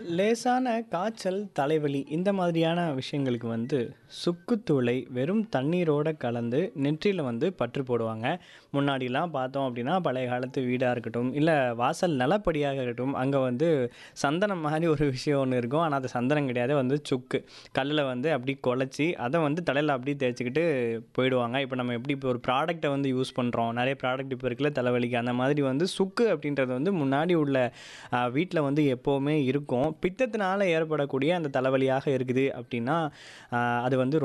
லேசான காய்ச்சல், தலைவலி இந்த மாதிரியான விஷயங்களுக்கு வந்து சுக்குத்தூளை வெறும் தண்ணீரோட கலந்து நெற்றியில வந்து பற்று போடுவாங்க. முன்னாடிலாம் பார்த்தோம் அப்படின்னா, பழைய காலத்து வீடா இருக்கட்டும், இல்ல வாசல் நிலப்படியாக இருக்கட்டும், அங்க வந்து சந்தனம் மாரி ஒரு விஷயம் ஒண்ணு இருக்கும். ஆனா அது சந்தனம் கிடையாது. வந்து சுக்கு. கல்லுல வந்து அப்படி குழச்சி, அத வந்து தலையில அப்படியே தேய்ச்சுக்கிட்டு போயிடுவாங்க. இப்ப நம்ம எப்படி இப்போ ஒரு ப்ராடக்ட்ட வந்து யூஸ் பண்றோம். நெறைய ப்ராடக்ட் இப்போ இருக்குல்ல தலைவலிக்கு. அந்த மாதிரி வந்து சுக்கு அப்படின்றது வந்து முன்னாடி உள்ள அ வீட்ல வந்து எப்பவுமே இருக்கும். பித்தத்தினால ஏற்படக்கூடிய அந்த தலைவலியாக இருக்குது அப்படின்னா, அ அது வந்து